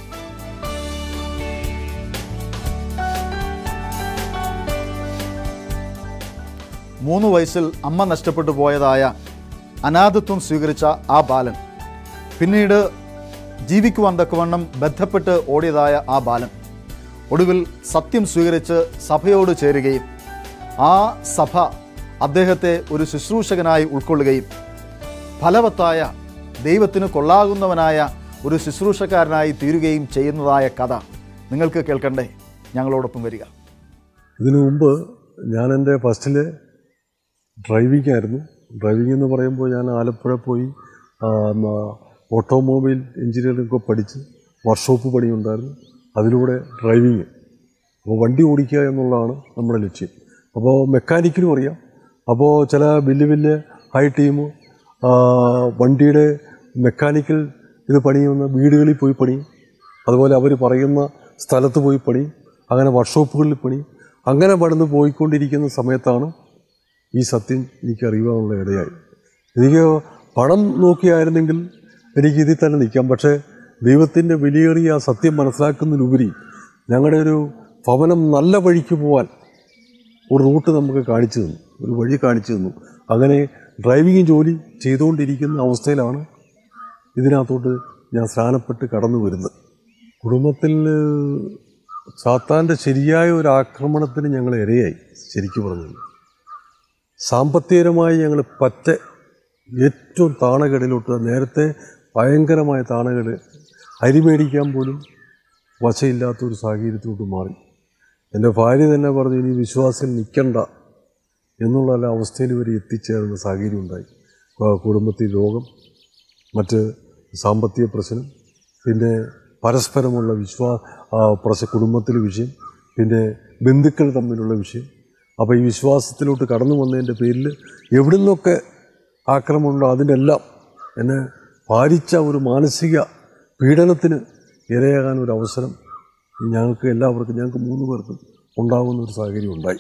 മൂന്ന് വയസ്സിൽ അമ്മ നഷ്ടപ്പെട്ടു പോയതായ അനാഥത്വം സ്വീകരിച്ച ആ ബാലൻ പിന്നീട് ജീവിക്കുവാൻ തക്കവണ്ണം ബന്ധപ്പെട്ട് ഓടിയതായ ആ ബാലൻ ഒടുവിൽ സത്യം സ്വീകരിച്ച് സഭയോട് ചേരുകയും ആ സഭ അദ്ദേഹത്തെ ഒരു ശുശ്രൂഷകനായി ഉൾക്കൊള്ളുകയും ഫലവത്തായ ദൈവത്തിന് കൊള്ളാകുന്നവനായ ഒരു ശുശ്രൂഷക്കാരനായി തീരുകയും ചെയ്യുന്നതായ കഥ നിങ്ങൾക്ക് കേൾക്കണ്ടേ ഞങ്ങളോടൊപ്പം വരിക ഇതിനു മുമ്പ് ഞാൻ എൻ്റെ ഫസ്റ്റിൽ ഡ്രൈവിംഗ് ആയിരുന്നു ഡ്രൈവിംഗ് എന്ന് പറയുമ്പോൾ ഞാൻ ആലപ്പുഴ പോയി ആ, മ- ഓട്ടോമൊബൈൽ എഞ്ചിനീയറിംഗ് ഒക്കെ പഠിച്ച് വർക്ക്ഷോപ്പ് പണിയുണ്ടായിരുന്നു അതിലൂടെ ഡ്രൈവിങ് അപ്പോൾ വണ്ടി ഓടിക്കുക എന്നുള്ളതാണ് നമ്മുടെ ലക്ഷ്യം അപ്പോൾ മെക്കാനിക്കിനും അറിയാം അപ്പോൾ ചില വലിയ വലിയ ഹൈ ടീം വണ്ടിയുടെ മെക്കാനിക്കൽ ഇത് പണിയുന്ന വീടുകളിൽ പോയി പണിയും അതുപോലെ അവർ പറയുന്ന സ്ഥലത്ത് പോയി പണിയും അങ്ങനെ വർക്ക്ഷോപ്പുകളിൽ പണിയും അങ്ങനെ പണിന്ന് പോയിക്കൊണ്ടിരിക്കുന്ന സമയത്താണ് ഈ സത്യം എനിക്ക് അറിയുവാനുള്ള ഇടയായി എനിക്ക് പണം നോക്കിയായിരുന്നെങ്കിൽ എനിക്ക് ഇതിൽ തന്നെ നിൽക്കാം പക്ഷേ ദൈവത്തിൻ്റെ വിലയേറിയ ആ സത്യം മനസ്സിലാക്കുന്നതിനുപരി ഞങ്ങളുടെ ഒരു ഭവനം നല്ല വഴിക്ക് പോകാൻ ഒരു റൂട്ട് നമുക്ക് കാണിച്ചു തന്നു ഒരു വഴി കാണിച്ചു തന്നു അങ്ങനെ ഡ്രൈവിംഗ് ജോലി ചെയ്തുകൊണ്ടിരിക്കുന്ന അവസ്ഥയിലാണ് ഇതിനകത്തോട്ട് ഞാൻ സ്നാനപ്പെട്ട് കടന്നു വരുന്നത് കുടുംബത്തിൽ സാത്താൻ്റെ ശരിയായ ഒരു ആക്രമണത്തിന് ഞങ്ങൾ ഇരയായി ശരിക്കും പറഞ്ഞു സാമ്പത്തികമായി ഞങ്ങൾ പറ്റ ഏറ്റവും താണകേടിലോട്ട് നേരത്തെ ഭയങ്കരമായ താണകേട് അരി മേടിക്കാൻ പോലും വശയില്ലാത്ത ഒരു സാഹചര്യത്തിലോട്ട് മാറി എൻ്റെ ഭാര്യ തന്നെ പറഞ്ഞു ഇനി വിശ്വാസം നിൽക്കണ്ട എന്നുള്ള അവസ്ഥയിൽ വരെ എത്തിച്ചേർന്ന സാഹചര്യം ഉണ്ടായി ആ, കുടുംബത്തിൽ രോഗം മറ്റ് സാമ്പത്തിക പ്രശ്നം പിന്നെ പരസ്പരമുള്ള വിശ്വാ ആ, പ്രശ്ന കുടുംബത്തിലെ വിഷയം പിന്നെ ബന്ധുക്കൾ തമ്മിലുള്ള വിഷയം അപ്പോൾ ഈ വിശ്വാസത്തിലോട്ട് കടന്നു വന്നതിൻ്റെ പേരിൽ എവിടെ നിന്നൊക്കെ ആക്രമണമുണ്ടോ അതിനെല്ലാം എന്നെ ഭാരിച്ച ഒരു മാനസിക പീഡനത്തിന് ഇരയാകാൻ ഒരു അവസരം ഞങ്ങൾക്ക് എല്ലാവർക്കും ഞങ്ങൾക്ക് മൂന്ന് പേർക്കും ഉണ്ടാകുന്ന ഒരു സാഹചര്യം ഉണ്ടായി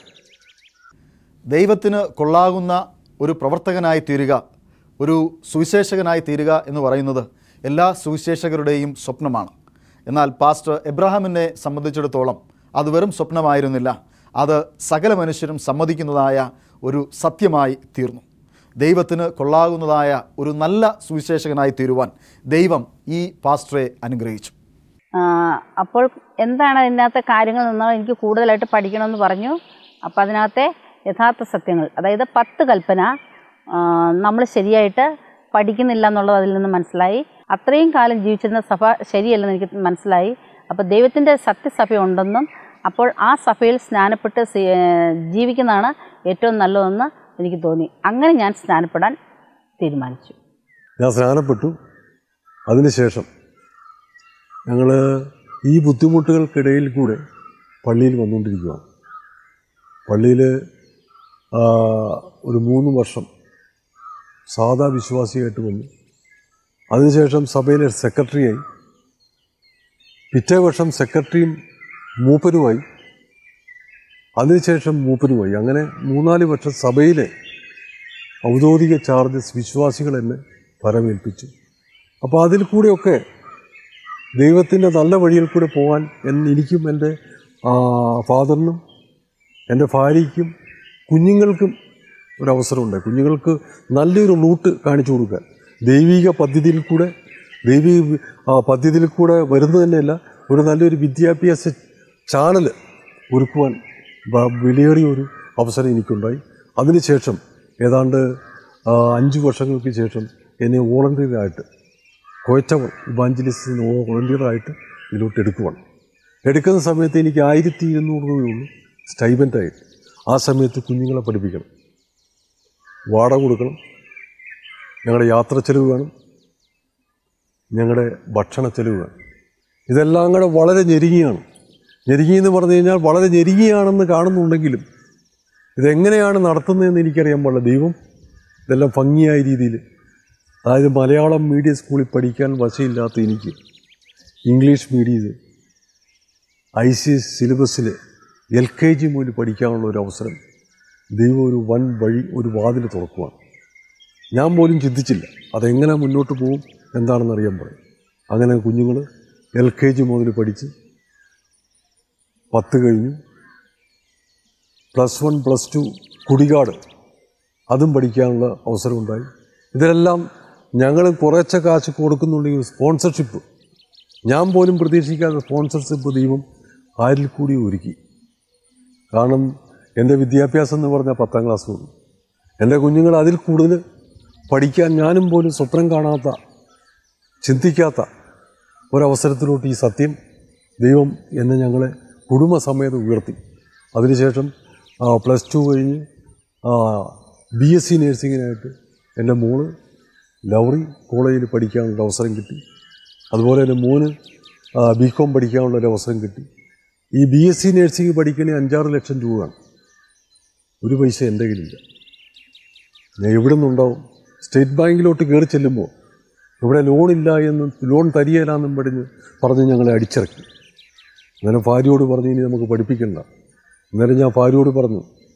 ദൈവത്തിന് കൊള്ളാകുന്ന ഒരു പ്രവർത്തകനായി തീരുക ഒരു സുവിശേഷകനായി തീരുക എന്ന് പറയുന്നത് എല്ലാ സുവിശേഷകരുടെയും സ്വപ്നമാണ് എന്നാൽ പാസ്റ്റർ എബ്രഹാമിനെ സംബന്ധിച്ചിടത്തോളം അത് വെറും സ്വപ്നമായിരുന്നില്ല അത് സകല മനുഷ്യരും സമ്മതിക്കുന്നതായ ഒരു സത്യമായി തീർന്നു ദൈവത്തിന് കൊള്ളാകുന്നതായ ഒരു നല്ല സുവിശേഷകനായി തീരുവാൻ ദൈവം ഈ പാസ്റ്ററെ അനുഗ്രഹിച്ചു ആ, അപ്പോൾ എന്താണ് അതിനകത്തെ കാര്യങ്ങൾ എന്നാൽ എനിക്ക് കൂടുതലായിട്ട് പഠിക്കണമെന്ന് പറഞ്ഞു അപ്പോൾ അതിനകത്തെ യഥാർത്ഥ സത്യങ്ങൾ അതായത് പത്ത് കൽപ്പന നമ്മൾ ശരിയായിട്ട് പഠിക്കുന്നില്ല എന്നുള്ളത് അതിൽ നിന്ന് മനസ്സിലായി അത്രയും കാലം ജീവിച്ചിരുന്ന സഭ ശരിയല്ലെന്ന് എനിക്ക് മനസ്സിലായി അപ്പോൾ ദൈവത്തിൻ്റെ സത്യസഭ ഉണ്ടെന്നും അപ്പോൾ ആ സഭയിൽ സ്നാനപ്പെട്ട് സി- ജീവിക്കുന്നതാണ് ഏറ്റവും നല്ലതെന്ന് എനിക്ക് തോന്നി അങ്ങനെ ഞാൻ സ്നാനപ്പെടാൻ തീരുമാനിച്ചു ഞാൻ സ്നാനപ്പെട്ടു അതിനുശേഷം ഞങ്ങൾ ഈ ബുദ്ധിമുട്ടുകൾക്കിടയിൽ കൂടെ പള്ളിയിൽ വന്നുകൊണ്ടിരിക്കുകയാണ് പള്ളിയിൽ ഒരു മൂന്ന് വർഷം സാധാ വിശ്വാസിയായിട്ട് വന്നു അതിനുശേഷം സഭയിലെ സെക്രട്ടറിയായി പിറ്റേ വർഷം സെക്രട്ടറിയും മൂപ്പരുമായി അതിനുശേഷം മൂപ്പരുമായി അങ്ങനെ മൂന്നാല് വർഷം സഭയിലെ ഔദ്യോഗിക ചാർജസ് വിശ്വാസികൾ എന്നെ പരമേൽപ്പിച്ചു അപ്പോൾ അതിൽ കൂടെയൊക്കെ ദൈവത്തിൻ്റെ നല്ല വഴിയിൽ കൂടെ പോകാൻ എന്ന് എനിക്കും എൻ്റെ ആ, ഫാദറിനും എൻ്റെ ഭാര്യയ്ക്കും കുഞ്ഞുങ്ങൾക്കും ഒരവസരമുണ്ടായി കുഞ്ഞുങ്ങൾക്ക് നല്ലൊരു റൂട്ട് കാണിച്ചു കൊടുക്കാൻ ദൈവിക പദ്ധതിയിൽ കൂടെ ദൈവിക ആ, പദ്ധതിയിൽ കൂടെ വരുന്നത് തന്നെയല്ല ഒരു നല്ലൊരു വിദ്യാഭ്യാസ ചാനൽ ഒരുക്കുവാൻ വ- വിലയേറിയ ഒരു അവസരം എനിക്കുണ്ടായി അതിനുശേഷം ഏതാണ്ട് ആ, അഞ്ച് വർഷങ്ങൾക്ക് ശേഷം എന്നെ വോളണ്ടിയറായിട്ട് കോയറ്റവർ ഇവാഞ്ചലിസ്റ്റിന് വോളണ്ടിയറായിട്ട് ഇതിലോട്ട് എടുക്കുവാണ് എടുക്കുന്ന സമയത്ത് എനിക്ക് ആയിരത്തി ഇരുന്നൂറ് രൂപയുള്ളൂ സ്റ്റൈബൻ്റായിട്ട് ആ സമയത്ത് കുഞ്ഞുങ്ങളെ പഠിപ്പിക്കണം വാടക കൊടുക്കണം ഞങ്ങളുടെ യാത്ര ചെലവ് വേണം ഞങ്ങളുടെ ഭക്ഷണ ചെലവ് വേണം ഇതെല്ലാം കൂടെ വളരെ ഞെരുങ്ങിയാണ് ഞെരുങ്ങി എന്ന് പറഞ്ഞു കഴിഞ്ഞാൽ വളരെ ഞെരുങ്ങിയാണെന്ന് കാണുന്നുണ്ടെങ്കിലും ഇതെങ്ങനെയാണ് നടത്തുന്നതെന്ന് എനിക്കറിയാൻ പാടില്ല ദൈവം ഇതെല്ലാം ഭംഗിയായ രീതിയിൽ അതായത് മലയാളം മീഡിയം സ്കൂളിൽ പഠിക്കാൻ വശയില്ലാത്ത എനിക്ക് ഇംഗ്ലീഷ് മീഡിയത്തിൽ ഐ സി എസ് സിലബസിൽ എൽ കെ ജി മുതൽ പഠിക്കാനുള്ള ഒരു അവസരം ദൈവം ഒരു വൻ വഴി ഒരു വാതിൽ തുറക്കുവാണ് ഞാൻ പോലും ചിന്തിച്ചില്ല അതെങ്ങനെ മുന്നോട്ട് പോകും എന്താണെന്ന് അറിയാൻ പറയും അങ്ങനെ കുഞ്ഞുങ്ങൾ എൽ കെ ജി മുതൽ പഠിച്ച് പത്ത് കഴിഞ്ഞു plus one plus two Kudikad അതും പഠിക്കാനുള്ള അവസരമുണ്ടായി ഇതിലെല്ലാം ഞങ്ങൾ കുറേശ്ശെ കാശ് കൊടുക്കുന്നുണ്ടെങ്കിൽ സ്പോൺസർഷിപ്പ് ഞാൻ പോലും പ്രതീക്ഷിക്കാത്ത സ്പോൺസർഷിപ്പ് ദൈവം ആരിൽ കൂടി ഒരുക്കി കാരണം എൻ്റെ വിദ്യാഭ്യാസം എന്ന് പറഞ്ഞാൽ പത്താം ക്ലാസ് ഉള്ളൂ എൻ്റെ കുഞ്ഞുങ്ങൾ അതിൽ കൂടുതൽ പഠിക്കാൻ ഞാനും പോലും സ്വപ്നം കാണാത്ത ചിന്തിക്കാത്ത ഒരവസരത്തിലോട്ട് ഈ സത്യം ദൈവം എന്നെ ഞങ്ങളെ കുടുംബസമേതം ഉയർത്തി അതിനുശേഷം പ്ലസ് ടു കഴിഞ്ഞ് ബി എസ് സി നേഴ്സിങ്ങിനായിട്ട് എൻ്റെ മോള് ലൗറി കോളേജിൽ പഠിക്കാനുള്ള അവസരം കിട്ടി അതുപോലെ തന്നെ മോന് ബി കോം പഠിക്കാനുള്ള ഒരു അവസരം കിട്ടി ഈ ബി എസ് സി നേഴ്സിംഗ് പഠിക്കണേ അഞ്ചാറ് ലക്ഷം രൂപയാണ് ഒരു പൈസ എൻ്റെ കയ്യിലില്ല ഞാൻ എവിടെ നിന്നുണ്ടാവും സ്റ്റേറ്റ് ബാങ്കിലോട്ട് കയറി ചെല്ലുമ്പോൾ ഇവിടെ ലോണില്ല എന്നും ലോൺ തരികയില്ലാന്നും പറഞ്ഞ് പറഞ്ഞ് ഞങ്ങളെ അടിച്ചിറക്കി അങ്ങനെ ഭാര്യയോട് പറഞ്ഞ് ഇനി നമുക്ക് പഠിപ്പിക്കണ്ട അന്നേരം ഞാൻ ഭാര്യയോട് പറഞ്ഞു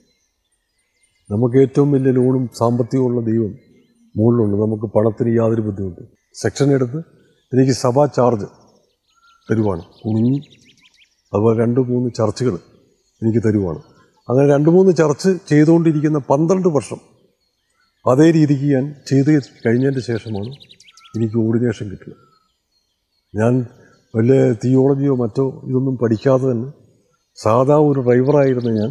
നമുക്ക് ഏറ്റവും വലിയ ലോണും സാമ്പത്തികമുള്ള ദൈവം മുകളിലുണ്ട് നമുക്ക് പണത്തിന് യാതൊരു ബുദ്ധിമുട്ട് സെക്ഷൻ എടുത്ത് എനിക്ക് സഭാ ചാർജ് തരുവാണ് കുഞ്ഞി അതുപോലെ രണ്ട് മൂന്ന് ചർച്ചുകൾ എനിക്ക് തരുവാണ് അങ്ങനെ രണ്ട് മൂന്ന് ചർച്ച് ചെയ്തുകൊണ്ടിരിക്കുന്ന പന്ത്രണ്ട് വർഷം അതേ രീതിക്ക് ഞാൻ ചെയ്ത് കഴിഞ്ഞതിൻ്റെ ശേഷമാണ് എനിക്ക് ഓർഡിനേഷൻ കിട്ടുന്നത് ഞാൻ വലിയ തിയോളജിയോ മറ്റോ ഇതൊന്നും പഠിക്കാതെ തന്നെ സാധാ ഒരു ഡ്രൈവറായിരുന്ന ഞാൻ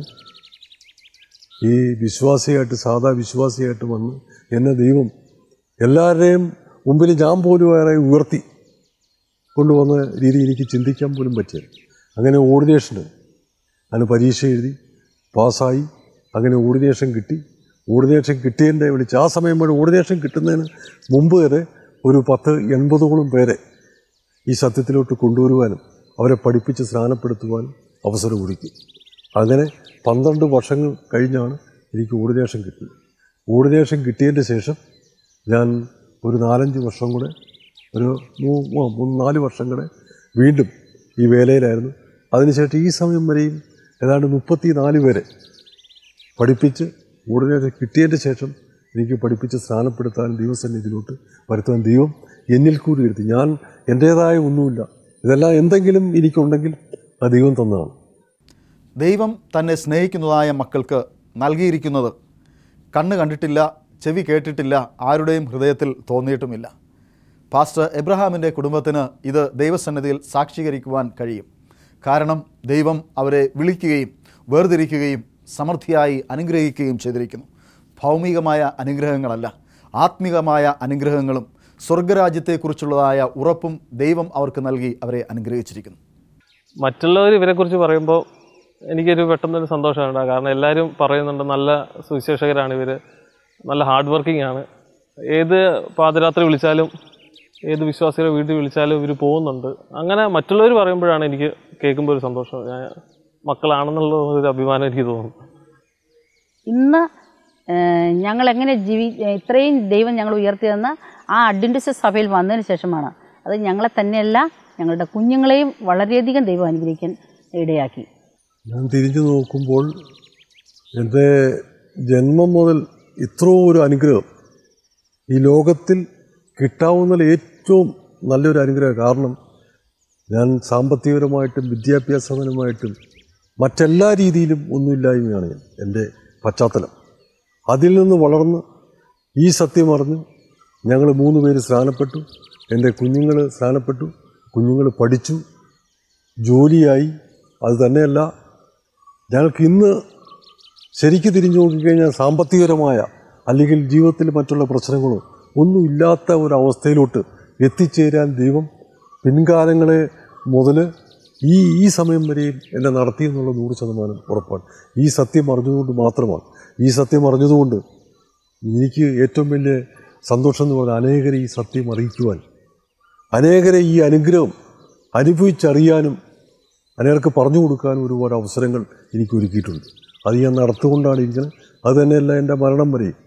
ഈ വിശ്വാസിയായിട്ട് സാധാ വിശ്വാസിയായിട്ട് വന്ന് എന്നെ ദൈവം എല്ലാവരുടെയും മുമ്പിൽ ഞാൻ പോലും വേറെ ഉയർത്തി കൊണ്ടുവന്ന രീതി എനിക്ക് ചിന്തിക്കാൻ പോലും പറ്റിയത് അങ്ങനെ ഓർഡിനേഷന് അതിന് പരീക്ഷ എഴുതി പാസ്സായി അങ്ങനെ ഓർഡിനേഷൻ കിട്ടി ഓർഡിനേഷൻ കിട്ടിയതിൻ്റെ വിളിച്ച് ആ സമയം വരെ ഓർഡിനേഷൻ കിട്ടുന്നതിന് മുമ്പ് വരെ ഒരു പത്ത് എൺപതോളം പേരെ ഈ സത്യത്തിലോട്ട് കൊണ്ടുവരുവാനും അവരെ പഠിപ്പിച്ച് സ്നാനപ്പെടുത്തുവാനും അവസരം ഒരുക്കി അങ്ങനെ പന്ത്രണ്ട് വർഷങ്ങൾ കഴിഞ്ഞാണ് എനിക്ക് ഓർഡിനേഷൻ കിട്ടിയത് ഓർഡിനേഷൻ കിട്ടിയതിൻ്റെ ശേഷം ഞാൻ ഒരു നാലഞ്ച് വർഷം കൂടെ ഒരു മൂ- മൂ- മൂന്ന് നാല് വർഷം കൂടെ വീണ്ടും ഈ വേലയിലായിരുന്നു അതിനുശേഷം ഈ സമയം വരെയും ഏതാണ്ട് മുപ്പത്തി നാല് പേരെ പഠിപ്പിച്ച് ഓർഡിനേഷൻ കിട്ടിയതിൻ്റെ ശേഷം എനിക്ക് പഠിപ്പിച്ച് സ്നാനപ്പെടുത്താൻ ദൈവസന്നിധിയിലോട്ട് വരുത്താൻ ദൈവം എന്നിൽ കൂടി ഇരുത്തി ഞാൻ എൻ്റേതായ ഒന്നുമില്ല ഇതെല്ലാം എന്തെങ്കിലും എനിക്കുണ്ടെങ്കിൽ ആ ദൈവം തന്നതാണ് ദൈവം തന്നെ സ്നേഹിക്കുന്നതായ മക്കൾക്ക് നൽകിയിരിക്കുന്നത് കണ്ണ് കണ്ടിട്ടില്ല ചെവി കേട്ടിട്ടില്ല ആരുടെയും ഹൃദയത്തിൽ തോന്നിയിട്ടുമില്ല പാസ്റ്റർ എബ്രഹാമിൻ്റെ കുടുംബത്തിന് ഇത് ദൈവസന്നിധിയിൽ സാക്ഷീകരിക്കുവാൻ കഴിയും കാരണം ദൈവം അവരെ വിളിക്കുകയും വേർതിരിക്കുകയും സമൃദ്ധിയായി അനുഗ്രഹിക്കുകയും ചെയ്തിരിക്കുന്നു ഭൗമികമായ അനുഗ്രഹങ്ങളല്ല ആത്മികമായ അനുഗ്രഹങ്ങളും സ്വർഗരാജ്യത്തെക്കുറിച്ചുള്ളതായ ഉറപ്പും ദൈവം അവർക്ക് നൽകി അവരെ അനുഗ്രഹിച്ചിരിക്കുന്നു മറ്റുള്ളവർ ഇവരെക്കുറിച്ച് പറയുമ്പോൾ എനിക്കൊരു പെട്ടെന്നൊരു സന്തോഷമാണ് കാരണം എല്ലാവരും പറയുന്നുണ്ട് നല്ല സുവിശേഷകരാണ് ഇവർ നല്ല ഹാർഡ് വർക്കിംഗ് ആണ് ഏത് പാതിരാത്രി വിളിച്ചാലും ഏത് വിശ്വാസികളെ വീട്ടിൽ വിളിച്ചാലും ഇവർ പോകുന്നുണ്ട് അങ്ങനെ മറ്റുള്ളവർ പറയുമ്പോഴാണ് എനിക്ക് കേൾക്കുമ്പോൾ ഒരു സന്തോഷം ഞാൻ മക്കളാണെന്നുള്ള ഒരു അഭിമാനം എനിക്ക് തോന്നുന്നു ഇന്ന് ഏഹ്, ഞങ്ങൾ എങ്ങനെ ജീവി ഇത്രയും ദൈവം ഞങ്ങൾ ഉയർത്തിയതെന്ന് ആ അഡ്വൻറ്റിസ്റ്റ് സഭയിൽ വന്നതിന് ശേഷമാണ് അത് ഞങ്ങളെ തന്നെയല്ല ഞങ്ങളുടെ കുഞ്ഞുങ്ങളെയും വളരെയധികം ദൈവം അനുഗ്രഹിക്കാൻ ഇടയാക്കി ഞാൻ തിരിഞ്ഞു നോക്കുമ്പോൾ എൻ്റെ ജന്മം മുതൽ ഇത്ര ഒരു അനുഗ്രഹം ഈ ലോകത്തിൽ കിട്ടാവുന്ന ഏറ്റവും നല്ലൊരു അനുഗ്രഹം കാരണം ഞാൻ സാമ്പത്തികപരമായിട്ടും വിദ്യാഭ്യാസപരമായിട്ടും മറ്റെല്ലാ രീതിയിലും ഒന്നുമില്ലായ്മയാണ് ഞാൻ എൻ്റെ പശ്ചാത്തലം അതിൽ നിന്ന് വളർന്ന് ഈ സത്യം അറിഞ്ഞ് ഞങ്ങൾ മൂന്ന് പേര് സ്നാനപ്പെട്ടു എൻ്റെ കുഞ്ഞുങ്ങൾ സ്നാനപ്പെട്ടു കുഞ്ഞുങ്ങൾ പഠിച്ചു ജോലിയായി അത് തന്നെയല്ല ഞങ്ങൾക്ക് ഇന്ന് ശരിക്ക് തിരിഞ്ഞു നോക്കിക്കഴിഞ്ഞാൽ സാമ്പത്തികപരമായ അല്ലെങ്കിൽ ജീവിതത്തിൽ മറ്റുള്ള പ്രശ്നങ്ങളോ ഒന്നും ഇല്ലാത്ത ഒരവസ്ഥയിലോട്ട് എത്തിച്ചേരാൻ ദൈവം പിൻകാലങ്ങളെ മുതൽ ഈ ഈ സമയം വരെയും എന്നെ നടത്തി എന്നുള്ള നൂറ് ശതമാനം ഉറപ്പാണ് ഈ സത്യം അറിഞ്ഞതുകൊണ്ട് മാത്രമാണ് ഈ സത്യം അറിഞ്ഞതുകൊണ്ട് എനിക്ക് ഏറ്റവും വലിയ സന്തോഷം എന്ന് പറഞ്ഞാൽ അനേകരെ ഈ സത്യം അറിയിക്കുവാൻ അനേകരെ ഈ അനുഗ്രഹം അനുഭവിച്ചറിയാനും അനേകർക്ക് പറഞ്ഞു കൊടുക്കാനും ഒരുപാട് അവസരങ്ങൾ എനിക്ക് ഒരുക്കിയിട്ടുണ്ട് അത് ഞാൻ നടത്തുകൊണ്ടാണ് ഇരിക്കുന്നത് അത് തന്നെയല്ല എൻ്റെ മരണം വരെയും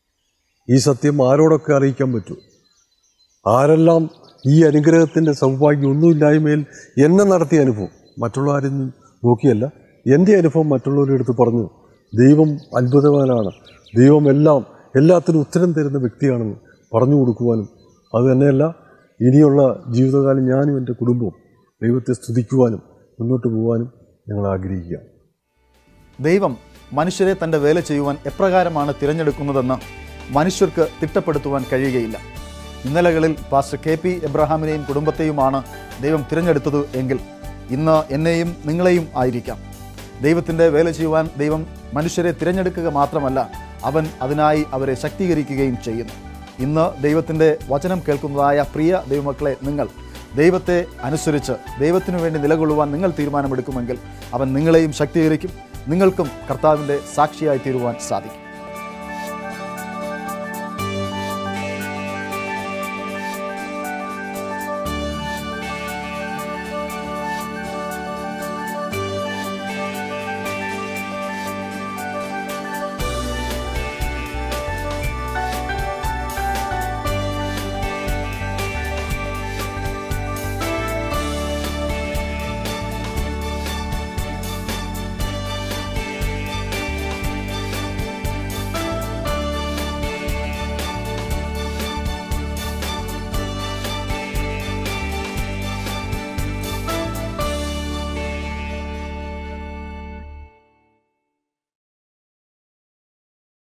ഈ സത്യം ആരോടൊക്കെ അറിയിക്കാൻ പറ്റൂ ആരെല്ലാം ഈ അനുഗ്രഹത്തിൻ്റെ സൗഭാഗ്യം ഒന്നുമില്ലായ്മയിൽ എന്നെ നടത്തിയ അനുഭവം മറ്റുള്ള ആരും നോക്കിയല്ല എൻ്റെ അനുഭവം മറ്റുള്ളവരുടെ അടുത്ത് പറഞ്ഞു ദൈവം അത്ഭുതവാനാണ് ദൈവം എല്ലാം എല്ലാത്തിനും ഉത്തരം തരുന്ന വ്യക്തിയാണെന്ന് പറഞ്ഞു കൊടുക്കുവാനും അത് തന്നെയല്ല ഇനിയുള്ള ജീവിതകാലം ഞാനും എൻ്റെ കുടുംബവും ദൈവത്തെ സ്തുതിക്കുവാനും മുന്നോട്ട് പോകാനും ഞങ്ങൾ ആഗ്രഹിക്കുക ദൈവം മനുഷ്യരെ തൻ്റെ വേല ചെയ്യുവാൻ എപ്രകാരമാണ് തിരഞ്ഞെടുക്കുന്നതെന്ന് മനുഷ്യർക്ക് തിട്ടപ്പെടുത്തുവാൻ കഴിയുകയില്ല ഇന്നലകളിൽ പാസ്റ്റർ കെ പി എബ്രഹാമിനെയും കുടുംബത്തെയുമാണ് ദൈവം തിരഞ്ഞെടുത്തത് എങ്കിൽ ഇന്ന് എന്നെയും നിങ്ങളെയും ആയിരിക്കാം ദൈവത്തിൻ്റെ വേല ചെയ്യുവാൻ ദൈവം മനുഷ്യരെ തിരഞ്ഞെടുക്കുക മാത്രമല്ല അവൻ അതിനായി അവരെ ശക്തീകരിക്കുകയും ചെയ്യുന്നു ഇന്ന് ദൈവത്തിൻ്റെ വചനം കേൾക്കുന്നതായ പ്രിയ ദൈവമക്കളെ നിങ്ങൾ ദൈവത്തെ അനുസരിച്ച് ദൈവത്തിനു വേണ്ടി നിലകൊള്ളുവാൻ നിങ്ങൾ തീരുമാനമെടുക്കുമെങ്കിൽ അവൻ നിങ്ങളെയും ശക്തീകരിക്കും നിങ്ങൾക്കും കർത്താവിൻ്റെ സാക്ഷിയായി തീരുവാൻ സാധിക്കും